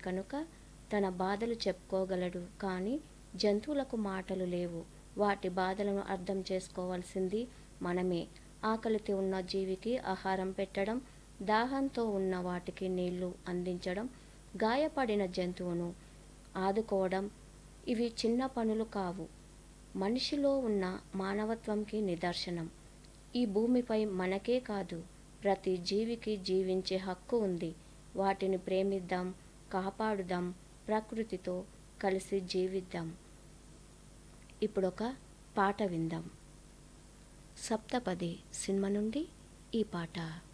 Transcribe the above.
కనుక తన బాధలు చెప్పుకోగలడు కానీ జంతువులకు మాటలు లేవు వాటి బాధలను అర్థం చేసుకోవాల్సింది మనమే ఆకలితో ఉన్న జీవికి ఆహారం పెట్టడం దాహంతో ఉన్న వాటికి నీళ్లు అందించడం గాయపడిన జంతువును ఆదుకోవడం ఇవి చిన్న పనులు కావు మనిషిలో ఉన్న మానవత్వంకి నిదర్శనం ఈ భూమిపై మనకే కాదు ప్రతి జీవికి జీవించే హక్కు ఉంది వాటిని ప్రేమిద్దాం కాపాడుదాం ప్రకృతితో కలిసి జీవిద్దాం ఇప్పుడొక పాట విందాం సప్తపది సినిమా నుండి ఈ పాట